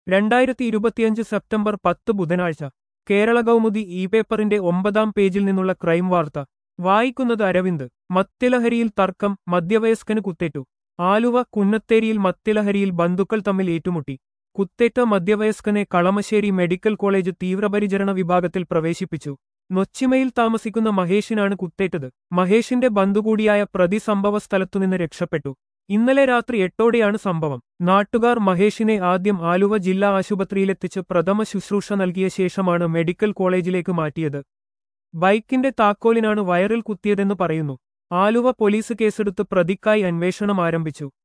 രണ്ടായിരത്തി ഇരുപത്തിയഞ്ച് സെപ്റ്റംബർ പത്ത് ബുധനാഴ്ച കേരള കൗമുദി ഇ പേപ്പറിന്റെ ഒമ്പതാം പേജിൽ നിന്നുള്ള ക്രൈം വാർത്ത വായിക്കുന്നത് അരവിന്ദ് മദ്യലഹരിയിൽ തർക്കം മധ്യവയസ്കന് കുത്തേറ്റു ആലുവ കുന്നത്തേരിയിൽ മദ്യലഹരിയിൽ ബന്ധുക്കൾ തമ്മിൽ ഏറ്റുമുട്ടി കുത്തേറ്റ മധ്യവയസ്കനെ കളമശ്ശേരി മെഡിക്കൽ കോളേജ് തീവ്രപരിചരണ വിഭാഗത്തിൽ പ്രവേശിപ്പിച്ചു നൊച്ചിമയിൽ താമസിക്കുന്ന മഹേഷിനാണ് കുത്തേറ്റത് മഹേഷിന്റെ ബന്ധുകൂടിയായ പ്രതി സംഭവ സ്ഥലത്തുനിന്ന് രക്ഷപ്പെട്ടു ഇന്നലെ രാത്രി എട്ടോടെയാണ് സംഭവം നാട്ടുകാർ മഹേഷിനെ ആദ്യം ആലുവ ജില്ലാ ആശുപത്രിയിലെത്തിച്ച് പ്രഥമ ശുശ്രൂഷ നൽകിയ ശേഷമാണ് മെഡിക്കൽ കോളേജിലേക്ക് മാറ്റിയത് ബൈക്കിന്റെ താക്കോലിനാണ് വയറിൽ കുത്തിയതെന്ന് പറയുന്നു ആലുവ പോലീസ് കേസെടുത്ത് പ്രതിക്കായി അന്വേഷണം ആരംഭിച്ചു